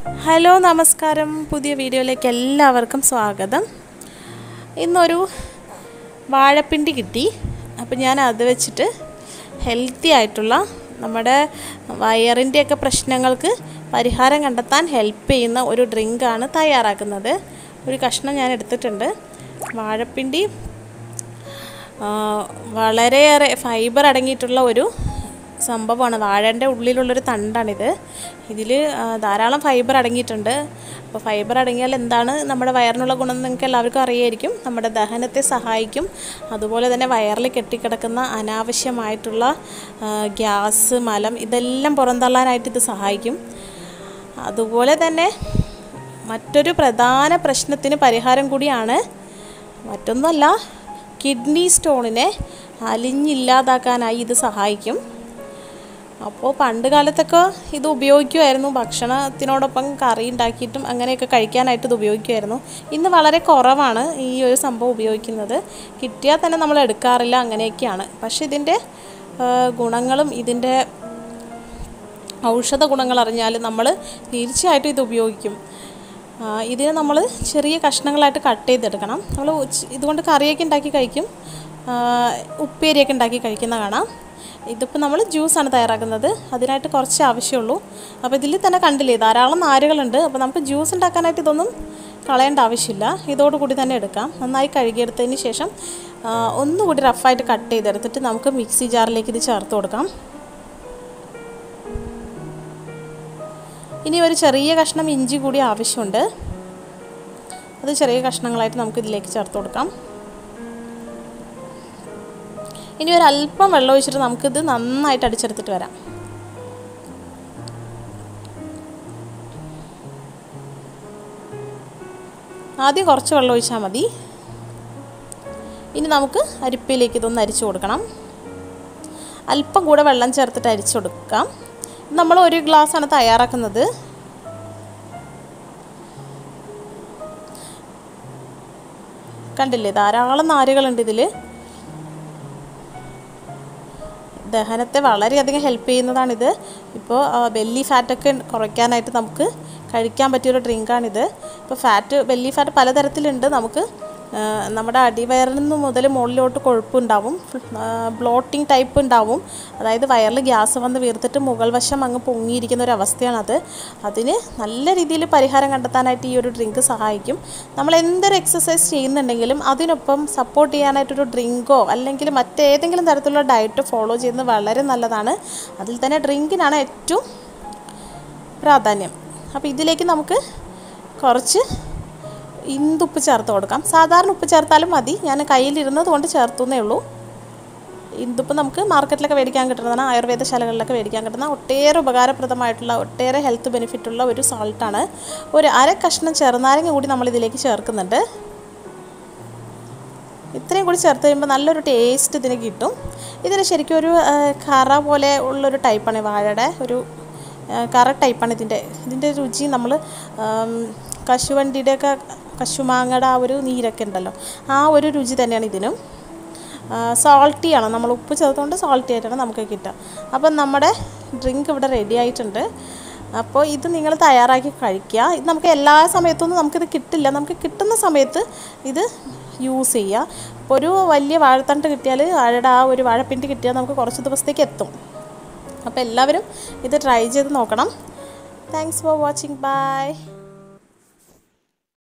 hello നമസ്കാരം പുതിയ വീഡിയോയിലേക്ക് എല്ലാവർക്കും സ്വാഗതം ഇന്നൊരു വാഴപ്പിണ്ടി കിട്ടി അപ്പോൾ ഞാൻ അത് വെച്ചിട്ട് ഹെൽത്തി ആയിട്ടുള്ള നമ്മുടെ വയറിൻ്റെയൊക്കെ പ്രശ്നങ്ങൾക്ക് പരിഹാരം കണ്ടെത്താൻ ഹെൽപ്പ് ചെയ്യുന്ന ഒരു ഡ്രിങ്കാണ് തയ്യാറാക്കുന്നത് ഒരു കഷ്ണം ഞാൻ എടുത്തിട്ടുണ്ട് വാഴപ്പിണ്ടി ആ, വളരെയേറെ ഫൈബർ അടങ്ങിയിട്ടുള്ള ഒരു സംഭവമാണ് വാഴൻ്റെ ഉള്ളിലുള്ളൊരു തണ്ടാണിത് ഇതിൽ ധാരാളം ഫൈബർ അടങ്ങിയിട്ടുണ്ട് അപ്പോൾ ഫൈബർ അടങ്ങിയാൽ എന്താണ് നമ്മുടെ വയറിനുള്ള ഗുണം എന്ന് നിങ്ങൾക്ക് എല്ലാവർക്കും അറിയായിരിക്കും നമ്മുടെ ദഹനത്തെ സഹായിക്കും അതുപോലെ തന്നെ വയറിൽ കെട്ടിക്കിടക്കുന്ന അനാവശ്യമായിട്ടുള്ള ആ, ഗ്യാസ് മലം ഇതെല്ലാം പുറന്തള്ളാനായിട്ട് ഇത് സഹായിക്കും അതുപോലെ തന്നെ മറ്റൊരു പ്രധാന പ്രശ്നത്തിന് പരിഹാരം കൂടിയാണ് മറ്റൊന്നുമല്ല കിഡ്നി സ്റ്റോണിനെ അലിഞ്ഞില്ലാതാക്കാനായി ഇത് സഹായിക്കും അപ്പോൾ പണ്ട് കാലത്തൊക്കെ ഇത് ഉപയോഗിക്കുമായിരുന്നു ഭക്ഷണത്തിനോടൊപ്പം കറി ഉണ്ടാക്കിയിട്ടും അങ്ങനെയൊക്കെ കഴിക്കാനായിട്ട് ഇത് ഉപയോഗിക്കുമായിരുന്നു ഇന്ന് വളരെ കുറവാണ് ഈ ഒരു സംഭവം ഉപയോഗിക്കുന്നത് കിട്ടിയാൽ തന്നെ നമ്മൾ എടുക്കാറില്ല അങ്ങനെയൊക്കെയാണ് പക്ഷേ ഇതിൻ്റെ ആ, ഗുണങ്ങളും ഇതിൻ്റെ ഔഷധ ഗുണങ്ങൾ അറിഞ്ഞാൽ നമ്മൾ തീർച്ചയായിട്ടും ഇത് ഉപയോഗിക്കും ആ, ഇതിനെ നമ്മൾ ചെറിയ കഷ്ണങ്ങളായിട്ട് കട്ട് ചെയ്തെടുക്കണം നമ്മൾ ഉച്ച- ഇതുകൊണ്ട് കറിയൊക്കെ ഉണ്ടാക്കി കഴിക്കും ആ, ഉപ്പേരിയൊക്കെ ഉണ്ടാക്കി കഴിക്കുന്ന കാണാം ഇതിപ്പോൾ നമ്മൾ ജ്യൂസാണ് തയ്യാറാക്കുന്നത് അതിനായിട്ട് കുറച്ച് ആവശ്യമുള്ളൂ അപ്പോൾ ഇതിൽ തന്നെ കണ്ടില്ലേ ധാരാളം നാരുകളുണ്ട് അപ്പോൾ നമുക്ക് ജ്യൂസ് ഉണ്ടാക്കാനായിട്ട് ഇതൊന്നും കളയേണ്ട ആവശ്യമില്ല ഇതോടുകൂടി തന്നെ എടുക്കാം നന്നായി കഴുകിയെടുത്തതിന് ശേഷം ആ, ഒന്നുകൂടി റഫായിട്ട് കട്ട് ചെയ്തെടുത്തിട്ട് നമുക്ക് മിക്സി ജാറിലേക്ക് ഇത് ചേർത്ത് കൊടുക്കാം ഇനി ഒരു ചെറിയ കഷ്ണം ഇഞ്ചി കൂടി ആവശ്യമുണ്ട് അത് ചെറിയ കഷ്ണങ്ങളായിട്ട് നമുക്ക് ഇതിലേക്ക് ചേർത്ത് കൊടുക്കാം ഇനി ഒരു അല്പം വെള്ളം ഒഴിച്ചിട്ട് നമുക്കിത് നന്നായിട്ട് അടിച്ചെടുത്തിട്ട് വരാം ആദ്യം കുറച്ച് വെള്ളം ഒഴിച്ചാൽ മതി ഇനി നമുക്ക് അരിപ്പയിലേക്ക് ഇതൊന്ന് അരിച്ചു കൊടുക്കണം അല്പം കൂടെ വെള്ളം ചേർത്തിട്ട് അരിച്ചു കൊടുക്കാം നമ്മൾ ഒരു ഗ്ലാസ്സാണ് തയ്യാറാക്കുന്നത് കണ്ടില്ലേ ധാരാളം നാരുകളുണ്ട് ഇതിൽ ദഹനത്തെ വളരെയധികം ഹെൽപ്പ് ചെയ്യുന്നതാണിത് ഇപ്പോൾ ബെല്ലി ഫാറ്റൊക്കെ കുറയ്ക്കാനായിട്ട് നമുക്ക് കഴിക്കാൻ പറ്റിയൊരു ഡ്രിങ്കാണിത് ഇപ്പോൾ ഫാറ്റ് ബെല്ലി ഫാറ്റ് പലതരത്തിലുണ്ട് നമുക്ക് ആ, നമ്മുടെ അടിവയറിൽ നിന്ന് മുതൽ മുകളിലോട്ട് കൊഴുപ്പുണ്ടാവും ബ്ലോട്ടിംഗ് ടൈപ്പ് ഉണ്ടാവും അതായത് വയറിൽ ഗ്യാസ് വന്ന് വീർത്തിട്ട് മുകൾ വശം അങ്ങ് പൊങ്ങിയിരിക്കുന്ന ഒരു അവസ്ഥയാണത് അതിന് നല്ല രീതിയിൽ പരിഹാരം കണ്ടെത്താനായിട്ട് ഈ ഒരു ഡ്രിങ്ക് സഹായിക്കും നമ്മൾ എന്തൊരു എക്സസൈസ് ചെയ്യുന്നുണ്ടെങ്കിലും അതിനൊപ്പം സപ്പോർട്ട് ചെയ്യാനായിട്ടൊരു ഡ്രിങ്കോ അല്ലെങ്കിൽ മറ്റേതെങ്കിലും തരത്തിലുള്ള ഡയറ്റ് ഫോളോ ചെയ്യുന്നത് വളരെ നല്ലതാണ് അതിൽ തന്നെ ഡ്രിങ്കിനാണ് ഏറ്റവും പ്രാധാന്യം അപ്പോൾ ഇതിലേക്ക് നമുക്ക് കുറച്ച് ഇന്തുപ്പ് ചേർത്ത് കൊടുക്കാം സാധാരണ ഉപ്പ് ചേർത്താലും മതി ഞാൻ കയ്യിലിരുന്നത് കൊണ്ട് ചേർത്തുന്നേ ഉള്ളൂ ഇന്തുപ്പ് നമുക്ക് മാർക്കറ്റിലൊക്കെ മേടിക്കാൻ കിട്ടുന്നതാണ് ആയുർവേദശാലകളിലൊക്കെ മേടിക്കാൻ കിട്ടുന്ന ഒട്ടേറെ ഉപകാരപ്രദമായിട്ടുള്ള ഒട്ടേറെ ഹെൽത്ത് ബെനിഫിറ്റുള്ള ഒരു സാൾട്ടാണ് ഒരു അര കഷ്ണം ചെറുനാരങ്ങ കൂടി നമ്മൾ ഇതിലേക്ക് ചേർക്കുന്നുണ്ട് ഇത്രയും കൂടി ചേർത്ത് കഴിയുമ്പോൾ നല്ലൊരു ടേസ്റ്റ് ഇതിന് കിട്ടും ഇതിന് ശരിക്കും ഒരു ആ, കറ പോലെ ഉള്ളൊരു ടൈപ്പാണ് വാഴയുടെ ഒരു ആ, കറ ടൈപ്പാണ് ഇതിൻ്റെ ഇതിൻ്റെ രുചി നമ്മൾ കശുവണ്ടിയുടെയൊക്കെ കശുമാങ്ങയുടെ ആ ഒരു നീരൊക്കെ ഉണ്ടല്ലോ ആ ഒരു രുചി തന്നെയാണ് ഇതിനും സോൾട്ടിയാണ് നമ്മൾ ഉപ്പ് ചേർത്തുകൊണ്ട് സോൾട്ടി ആയിട്ടാണ് നമുക്ക് കിട്ടുക അപ്പം നമ്മുടെ ഡ്രിങ്ക് ഇവിടെ റെഡി ആയിട്ടുണ്ട് അപ്പോൾ ഇത് നിങ്ങൾ തയ്യാറാക്കി കഴിക്കുക ഇത് നമുക്ക് എല്ലാ സമയത്തൊന്നും നമുക്കിത് കിട്ടില്ല നമുക്ക് കിട്ടുന്ന സമയത്ത് ഇത് യൂസ് ചെയ്യുക ഇപ്പോൾ ഒരു വലിയ വാഴത്തണ്ട് കിട്ടിയാൽ വാഴയുടെ ആ ഒരു വാഴപ്പിണ്ടി കിട്ടിയാൽ നമുക്ക് കുറച്ച് ദിവസത്തേക്ക് എത്തും അപ്പോൾ എല്ലാവരും ഇത് ട്രൈ ചെയ്ത് നോക്കണം താങ്ക്സ് ഫോർ വാച്ചിങ് ബൈ